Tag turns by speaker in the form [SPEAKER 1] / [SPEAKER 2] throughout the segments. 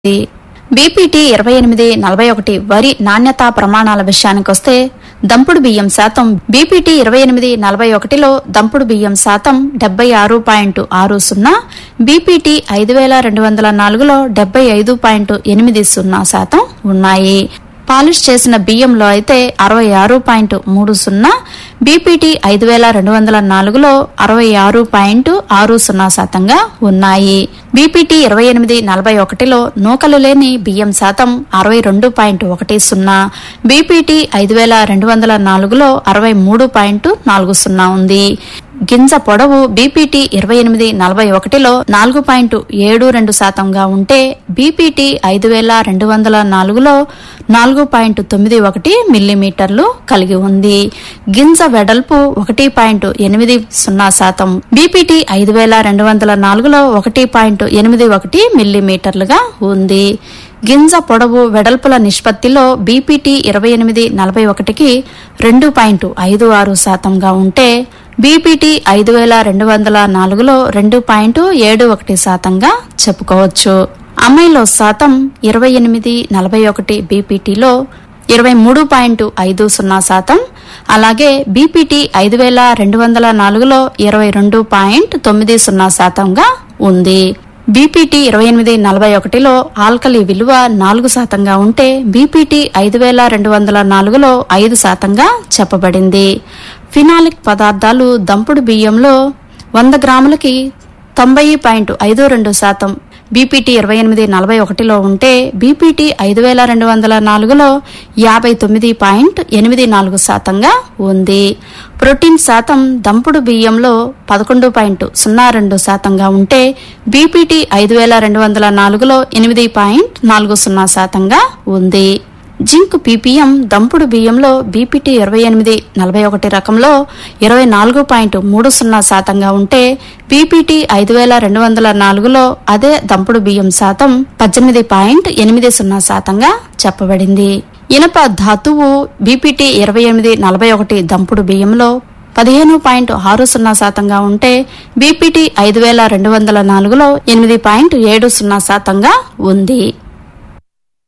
[SPEAKER 1] BPT ఇరవై ఎనిమిది నలభై ఒకటి వరి నాణ్యతా ప్రమాణాల విషయానికొస్తే దంపుడు బియ్యం శాతం బీపీటీ ఇరవై ఎనిమిది నలభై ఒకటిలో దంపుడు బియ్యం శాతం డెబ్బై ఆరు పాయింట్ ఆరు సున్నా బీపీటీ ఐదు వేల రెండు వందల నాలుగులో డెబ్బై ఐదు పాయింట్ ఎనిమిది సున్నా శాతం ఉన్నాయి పాలిష్ చేసిన బియ్యంలో అయితే అరవై ఆరు పాయింట్ మూడు సున్నా బీపీటీ ఐదు వేల రెండు వందల నాలుగులో అరవై ఆరు పాయింట్ ఆరు సున్నా శాతంగా ఉన్నాయి బీపీటీ ఇరవై ఎనిమిది నలభై ఒకటిలో నూకలు లేని బియ్యం శాతం అరవై రెండు పాయింట్ ఒకటి సున్నా బీపీటీ ఐదు వేల రెండు వందల నాలుగులో అరవై మూడు పాయింట్ నాలుగు సున్నా ఉంది గింజ పొడవు బీపీటీ ఇరవై ఎనిమిది నలభై ఒకటిలో నాలుగు పాయింట్ ఏడు రెండు శాతంగా ఉంటే బీపీటీ ఐదు వేల రెండు వందల నాలుగులో నాలుగు పాయింట్ తొమ్మిది ఒకటి మిల్లీమీటర్లు కలిగి ఉంది గింజ వెడల్పు ఒకటి పాయింట్ ఎనిమిది సున్నా శాతం బీపీటీ ఐదు వేల రెండు వందల నాలుగులో ఒకటి పాయింట్ ఎనిమిది ఒకటి మిల్లీమీటర్లుగా ఉంది గింజ పొడవు వెడల్పుల నిష్పత్తిలో బీపీటీ ఇరవై ఎనిమిది నలభై ఒకటికి రెండు పాయింట్ ఐదు ఆరు శాతంగా ఉంటే బీపీటీ ఐదు వేల రెండు వందల నాలుగులో రెండు పాయింట్ ఏడు ఒకటి శాతంగా చెప్పుకోవచ్చు అమ్మాయిలో శాతం ఇరవై ఎనిమిది నలభై ఒకటి బీపీటీలో ఇరవై మూడు పాయింట్ ఐదు సున్నా శాతం అలాగే బీపీటీ ఐదు వేల రెండు వందల నాలుగులో ఇరవై రెండు పాయింట్ తొమ్మిది సున్నా శాతంగా ఉంది బీపీటీ ఇరవై ఎనిమిది నలభై ఒకటిలో ఆల్కలి విలువ నాలుగు శాతంగా ఉంటే బీపీటీ ఐదు వేల రెండు వందల నాలుగులో ఐదు శాతంగా చెప్పబడింది ఫినాలిక్ పదార్థాలు దంపుడు బియ్యంలో వంద గ్రాములకి తొంభై పాయింట్ ఐదు రెండు శాతం బీపీటీ ఇరవై ఎనిమిది నలభై ఒకటిలో ఉంటే బీపీటీ ఐదు వేల రెండు వందల నాలుగులో యాభై తొమ్మిది పాయింట్ ఎనిమిది నాలుగు శాతంగా ఉంది ప్రోటీన్ శాతం దంపుడు బియ్యంలో పదకొండు పాయింట్ సున్నా రెండు శాతంగా ఉంటే బీపీటీ ఐదు వేల రెండు వందల నాలుగులో ఎనిమిది పాయింట్ నాలుగు సున్నా శాతంగా ఉంది జింక్ పీపీఎం దంపుడు బియ్యంలో బీపీటీ ఇరవై ఎనిమిది నలభై ఒకటి రకంలో ఇరవై నాలుగు పాయింట్ మూడు సున్నా శాతంగా ఉంటే బీపీటీ ఐదు వేల రెండు వందల నాలుగులో అదే దంపుడు బియ్యం శాతం పద్దెనిమిది పాయింట్ ఎనిమిది సున్నా శాతంగా చెప్పబడింది ఇనప ధాతువు బీపీటీ ఇరవై ఎనిమిది నలభై ఒకటి దంపుడు బియ్యంలో పదిహేను పాయింట్ ఆరు సున్నా శాతంగా ఉంటే బీపీటీ ఐదు వేల రెండు వందల నాలుగులో ఎనిమిది పాయింట్ ఏడు సున్నా శాతంగా ఉంది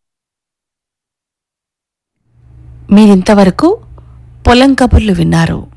[SPEAKER 2] మీరింతవరకు పొలం కబుర్లు విన్నారు